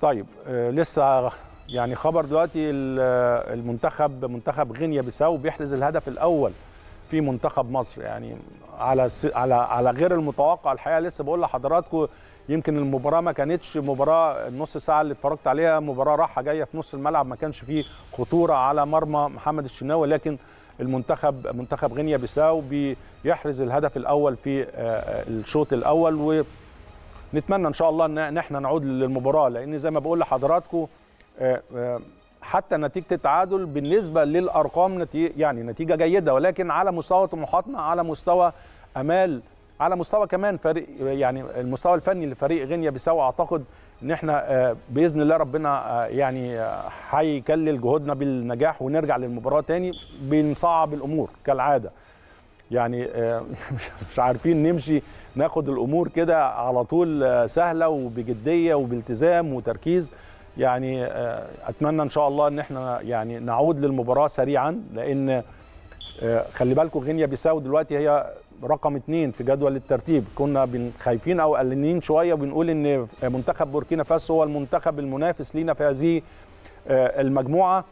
طيب آه، لسه يعني خبر دلوقتي ال- آه، المنتخب منتخب غينيا بيساو بيحرز الهدف الاول في منتخب مصر يعني على س- على على غير المتوقع الحقيقه لسه بقول لحضراتكم يمكن المباراه ما كانتش مباراه النص ساعه اللي اتفرجت عليها مباراه راحه جايه في نص الملعب ما كانش فيه خطوره على مرمى محمد الشناوي لكن المنتخب منتخب غينيا بيساو بيحرز الهدف الاول في آه، آه، الشوط الاول و نتمنى ان شاء الله ان إن احنا نعود للمباراه لان زي ما بقول لحضراتكم آه، آه، حتى نتيجه التعادل بالنسبه للارقام نتيجة يعني نتيجه جيده ولكن على مستوى طموحاتنا على مستوى امال على مستوى كمان فريق يعني المستوى الفني لفريق غينيا بيساو اعتقد ان احنا آه، باذن الله ربنا آه، يعني آه، هيكلل جهودنا بالنجاح ونرجع للمباراه تاني بنصعب الامور كالعاده يعني آه، مش عارفين نمشي ناخد الامور كده على طول آه، سهله وبجديه وبالتزام وتركيز يعني آه، اتمنى ان شاء الله ان احنا يعني نعود للمباراه سريعا لان آه، خلي بالكم غينيا بيساو دلوقتي هي رقم اثنين في جدول الترتيب كنا بن- خايفين او قلقانين شويه وبنقول ان منتخب بوركينا فاسو هو المنتخب المنافس لينا في هذه آه، المجموعه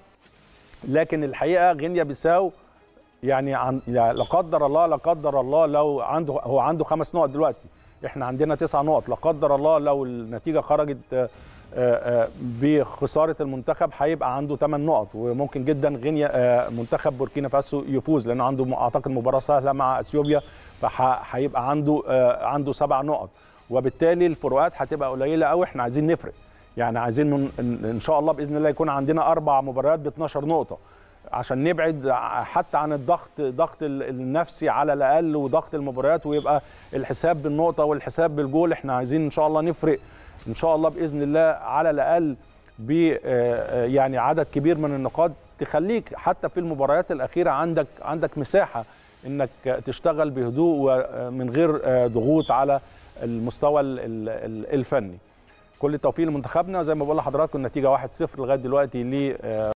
لكن الحقيقه غينيا بيساو يعني عن يعني لا قدر الله لا قدر الله لو عنده هو عنده خمس نقط دلوقتي احنا عندنا تسع نقط لا قدر الله لو النتيجه خرجت آه، آه، بخساره المنتخب هيبقى عنده ثمان نقط وممكن جدا غينيا آه، منتخب بوركينا فاسو يفوز لانه عنده م- اعتقد مباراه سهله مع اثيوبيا فهيبقى عنده آه، عنده سبع نقط وبالتالي الفروقات هتبقى قليله قوي احنا عايزين نفرق يعني عايزين ن- ان إن شاء الله باذن الله يكون عندنا اربع مباريات ب 12 نقطه عشان نبعد حتى عن الضغط ضغط ال- النفسي على الاقل وضغط المباريات ويبقى الحساب بالنقطه والحساب بالجول احنا عايزين ان شاء الله نفرق ان شاء الله باذن الله على الاقل ب آه، آه، يعني عدد كبير من النقاط تخليك حتى في المباريات الاخيره عندك عندك مساحه انك تشتغل بهدوء ومن غير آه، ضغوط على المستوى ال- ال- ال- الفني كل التوفيق لمنتخبنا زي ما بقول لحضراتكم النتيجه 1-0 لغايه دلوقتي ل